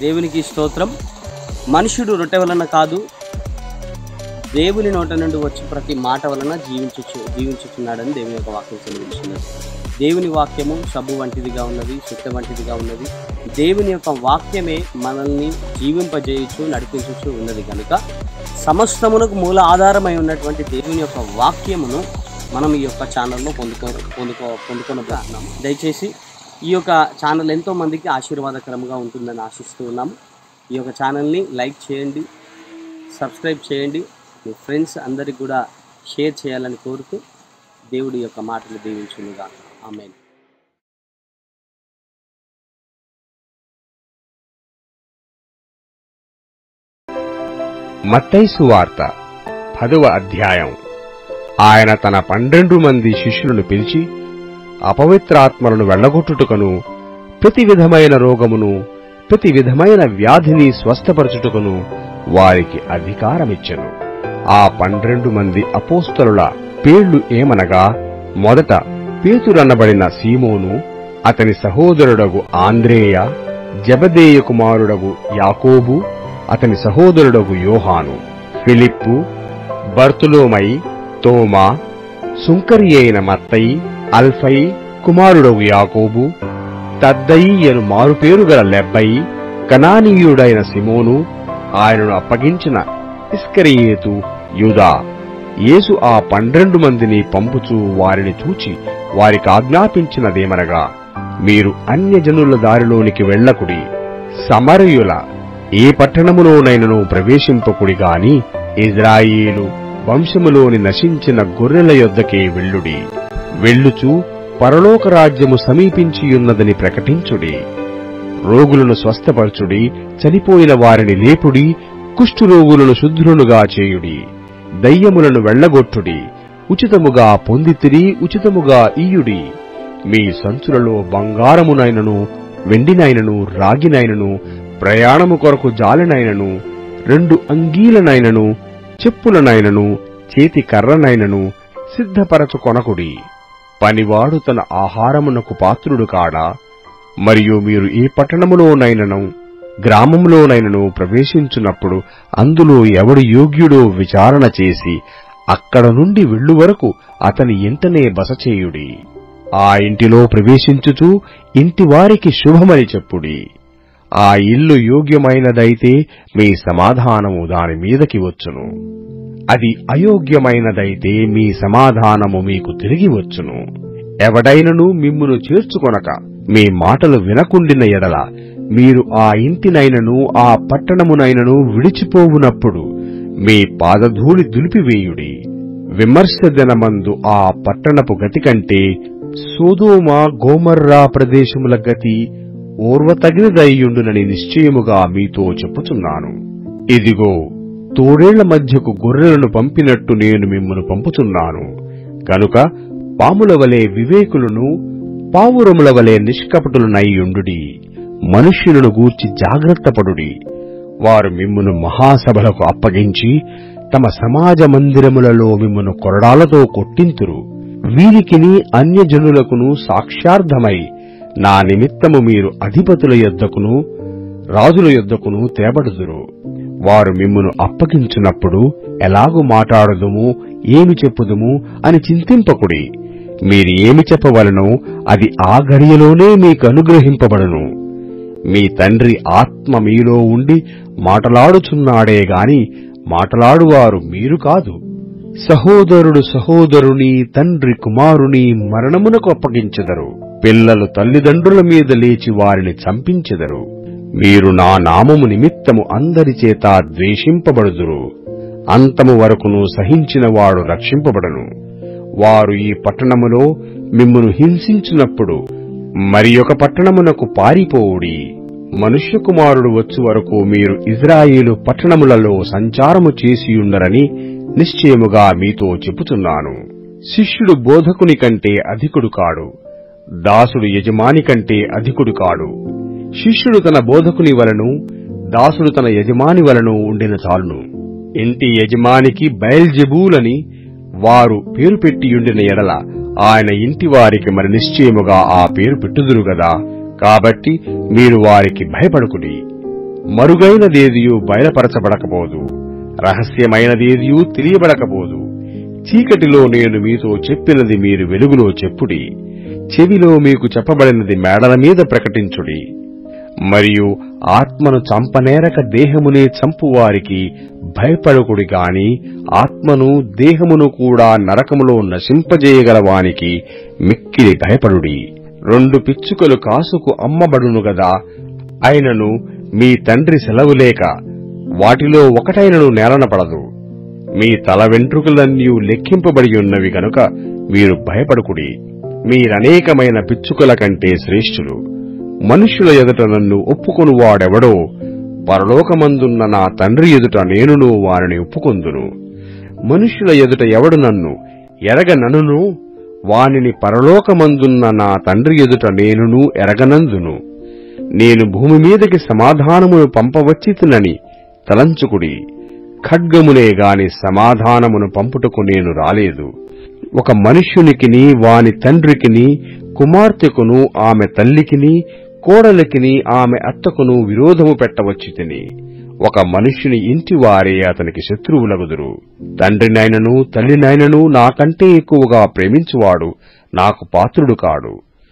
దేవునికి స్తోత్రం మనుషుడు రొట్టె వలన కాదు దేవుని నోట నుండి వచ్చే ప్రతి మాట వలన జీవించు జీవించుచున్నాడని దేవుని యొక్క వాక్యం తెలియజేస్తున్నది దేవుని వాక్యము సబ్బు వంటిదిగా ఉన్నది సుత్త వంటిదిగా ఉన్నది దేవుని యొక్క వాక్యమే మనల్ని జీవింపజేయచ్చు నడిపించచ్చు ఉన్నది కనుక సమస్తమునకు మూల ఆధారమై ఉన్నటువంటి దేవుని యొక్క వాక్యమును మనం ఈ యొక్క ఛానల్లో పొందుకో పొందుకో పొందుకొనబోతున్నాము దయచేసి ఈ యొక్క ఛానల్ ఎంతో మందికి ఆశీర్వాదకరంగా ఉంటుందని ఆశిస్తూ ఉన్నాము ఈ యొక్క ఛానల్ని లైక్ చేయండి సబ్స్క్రైబ్ చేయండి మీ ఫ్రెండ్స్ అందరికి కూడా షేర్ చేయాలని కోరుతూ దేవుడి యొక్క మాటలు దీవించునుగా ఆమెన్ మత్తైసు వార్త పదవ అధ్యాయం ఆయన తన పన్నెండు మంది శిష్యులను పిలిచి అపవిత్రాత్మలను వెళ్ళగొట్టుటకును ప్రతి విధమైన రోగమును ప్రతి విధమైన వ్యాధిని స్వస్థపరచుటకును వారికి అధికారమిచ్చెను ఆ పన్నెండు మంది అపోస్తలుల పేర్లు ఏమనగా మొదట పేతురన్నబడిన సీమోను అతని సహోదరుడగు ఆంద్రేయ జబదేయ కుమారుడగు యాకోబు అతని సహోదరుడగు యోహాను ఫిలిప్పు బర్తులోమై తోమా సుంకరి అయిన మత్తయి అల్ఫయి కుమారుడగు యాకోబు తద్దయి అను మారుపేరు గల లెబ్బయి కనానీయుడైన సిమోను ఆయనను అప్పగించిన ఇస్కరియేతు యూదా యేసు ఆ పన్నెండు మందిని పంపుచూ వారిని చూచి వారికి ఆజ్ఞాపించినదేమనగా మీరు అన్యజనుల దారిలోనికి వెళ్ళకుడి సమరయుల ఏ పట్టణములోనైనను ప్రవేశింపకుడి గాని ఇజ్రాయేలు వంశములోని నశించిన గొర్రెల యొద్దకే వెళ్ళుడి వెళ్ళుచు పరలోక రాజ్యము సమీపించియున్నదని ప్రకటించుడి రోగులను స్వస్థపరచుడి చనిపోయిన వారిని లేపుడి కుష్ఠురోగులను శుద్ధులుగా చేయుడి దయ్యములను వెళ్ళగొట్టుడి ఉచితముగా పొందితిరి ఉచితముగా ఇయ్యుడి మీ సంచులలో బంగారమునైనను వెండినైనను రాగినైనను ప్రయాణము కొరకు జాలినైనను రెండు అంగీలనైనను చెప్పులనైనను చేతి కర్రనైనను సిద్ధపరచు కొనకుడి పనివాడు తన ఆహారమునకు పాత్రుడు కాడా మరియు మీరు ఏ పట్టణములోనైనను గ్రామంలోనైనను ప్రవేశించున్నప్పుడు అందులో ఎవడు యోగ్యుడో విచారణ చేసి అక్కడ నుండి వెళ్ళు వరకు అతని ఇంటనే బస చేయుడి ఆ ఇంటిలో ప్రవేశించుచూ ఇంటి వారికి శుభమని చెప్పుడి ఆ ఇల్లు యోగ్యమైనదైతే మీ సమాధానము దాని మీదకి వచ్చును అది అయోగ్యమైనదైతే మీ సమాధానము మీకు తిరిగి వచ్చును ఎవడైనను మిమ్మును చేర్చుకొనక మీ మాటలు వినకుండిన ఎడల మీరు ఆ ఇంటినైనను ఆ పట్టణమునైనను విడిచిపోవునప్పుడు మీ పాదధూళి దులిపివేయుడి విమర్శ దినమందు ఆ పట్టణపు గతి కంటే సోదోమ గోమర్రా ప్రదేశముల గతి ఓర్వతగినదయ్యుండునని నిశ్చయముగా మీతో చెప్పుచున్నాను ఇదిగో తోడేళ్ల మధ్యకు గొర్రెలను పంపినట్టు నేను మిమ్మను పంపుచున్నాను గనుక పాముల వలె వివేకులను పావురముల వలె నిష్కపటులనయ్యుండుడి మనుష్యులను గూర్చి జాగ్రత్తపడుడి వారు మిమ్మును మహాసభలకు అప్పగించి తమ సమాజ మందిరములలో మిమ్మును కొరడాలతో కొట్టింతురు వీరికిని అన్యజనులకును సాక్ష్యార్థమై నా నిమిత్తము మీరు అధిపతుల యొద్దకును రాజుల యొద్దకును తేబడుదురు వారు మిమ్మును అప్పగించున్నప్పుడు ఎలాగు మాట్లాడుదుము ఏమి చెప్పుదుము అని చింతింపకుడి మీరు ఏమి చెప్పవలనో అది ఆ గడియలోనే మీకు అనుగ్రహింపబడును మీ తండ్రి ఆత్మ మీలో ఉండి మాటలాడుచున్నాడే గాని మాటలాడువారు మీరు కాదు సహోదరుడు సహోదరుని తండ్రి కుమారుని మరణమునకు అప్పగించెదరు పిల్లలు తల్లిదండ్రుల మీద లేచి వారిని చంపించెదరు మీరు నా నామము నిమిత్తము అందరి చేత ద్వేషింపబడుదురు అంతము వరకును సహించిన వాడు రక్షింపబడను వారు ఈ పట్టణములో మిమ్మును హింసించినప్పుడు మరి ఒక పట్టణమునకు పారిపోవుడి మనుష్య కుమారుడు వచ్చు వరకు మీరు ఇజ్రాయేలు పట్టణములలో సంచారము చేసియుండరని నిశ్చయముగా మీతో చెప్పుచున్నాను శిష్యుడు బోధకుని కంటే అధికుడు కాడు దాసుడు యజమాని కంటే అధికుడు కాడు శిష్యుడు తన బోధకుని వలను దాసుడు తన యజమాని వలను ఉండిన చాలును ఇంటి యజమానికి బయల్జెబూలని వారు పేరు పెట్టియుండిన ఎడల ఆయన ఇంటి వారికి మరి నిశ్చయముగా ఆ పేరు పెట్టుదురు గదా కాబట్టి మీరు వారికి భయపడకుడి మరుగైనదేదియు బయలుపరచబడకపోదు రహస్యమైనదేదియు తెలియబడకపోదు చీకటిలో నేను మీతో చెప్పినది మీరు వెలుగులో చెప్పుడి చెవిలో మీకు చెప్పబడినది మేడల మీద ప్రకటించుడి మరియు ఆత్మను చంపనేరక దేహమునే చంపువారికి భయపడకుడి గాని ఆత్మను దేహమును కూడా నరకములో నశింపజేయగలవానికి మిక్కిలి భయపడుడి రెండు పిచ్చుకలు కాసుకు అమ్మబడును గదా అయినను మీ తండ్రి సెలవు లేక వాటిలో ఒకటైనను నేలన పడదు మీ తల వెంట్రుకలన్నీ లెక్కింపబడి ఉన్నవి గనుక మీరు భయపడకుడి మీరనేకమైన పిచ్చుకల కంటే శ్రేష్ఠులు మనుష్యుల ఎదుట నన్ను ఒప్పుకొను వాడెవడో పరలోకమందున్న నా తండ్రి ఎదుట నేనును వారిని ఒప్పుకొందును మనుష్యుల ఎదుట ఎవడు నన్ను ఎరగననును వానిని పరలోకమందున్న నా తండ్రి ఎదుట నేనును ఎరగనందును నేను భూమి మీదకి సమాధానమును పంపవచ్చితునని తలంచుకుడి ఖడ్గమునే గాని సమాధానమును పంపుటకు నేను రాలేదు ఒక మనుష్యునికిని వాని తండ్రికిని కుమార్తెకును ఆమె తల్లికిని కోడలికిని ఆమె అత్తకును విరోధము పెట్టవచ్చి తిని ఒక మనుష్యుని ఇంటి వారే అతనికి శత్రువులగుదురు తండ్రినైనను తల్లినైనను నాకంటే ఎక్కువగా ప్రేమించువాడు నాకు పాత్రుడు కాడు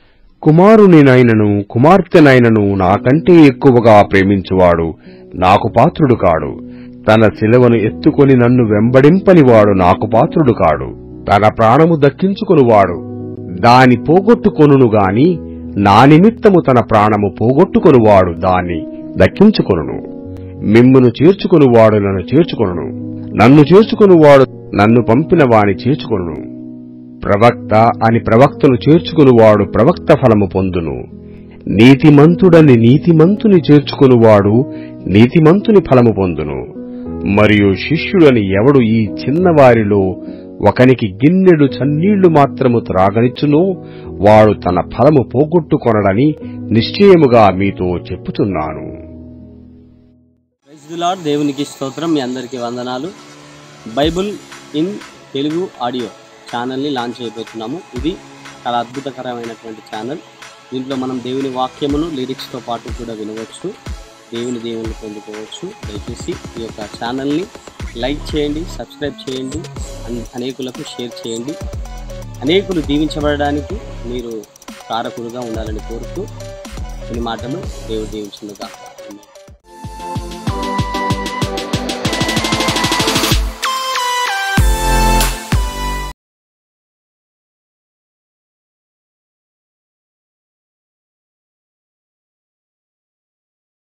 కుమారునినైనను కుమార్తెనైనను నాకంటే ఎక్కువగా ప్రేమించువాడు నాకు పాత్రుడు కాడు తన శిలవను ఎత్తుకొని నన్ను వెంబడింపనివాడు నాకు పాత్రుడు కాడు తన ప్రాణము దక్కించుకొనువాడు దాని పోగొట్టుకొనును గాని నా నిమిత్తము తన ప్రాణము పోగొట్టుకొనువాడు దాన్ని దక్కించుకొనును మిమ్మును చేర్చుకొనువాడు నన్ను చేర్చుకొనును నన్ను చేర్చుకొనువాడు నన్ను పంపిన వాని చేర్చుకొనును ప్రవక్త అని ప్రవక్తను చేర్చుకునివాడు ప్రవక్త ఫలము పొందును నీతిమంతుడని నీతిమంతుని చేర్చుకునివాడు నీతిమంతుని ఫలము పొందును మరియు శిష్యుడని ఎవడు ఈ చిన్నవారిలో ఒకనికి గిన్నెడు చన్నీళ్లు మాత్రము త్రాగనిచ్చునో వాడు తన ఫలము పోగొట్టుకొనడని నిశ్చయముగా మీతో చెప్పుచున్నాను ప్రైజ్ ది లార్డ్ దేవునికి స్తోత్రం మీ అందరికీ వందనాలు బైబుల్ ఇన్ తెలుగు ఆడియో ఛానల్ని లాంచ్ అయిపోతున్నాము ఇది చాలా అద్భుతకరమైనటువంటి ఛానల్ దీంట్లో మనం దేవుని వాక్యమును లిరిక్స్తో పాటు కూడా వినవచ్చు దేవుని దేవుని పొందుకోవచ్చు దయచేసి ఈ యొక్క ఛానల్ని లైక్ చేయండి సబ్స్క్రైబ్ చేయండి అన్- అనేకులకు షేర్ చేయండి అనేకులు దీవించబడడానికి మీరు కారకులుగా ఉండాలని కోరుతూ కొన్ని మాటలు దేవుడు దీవించుగా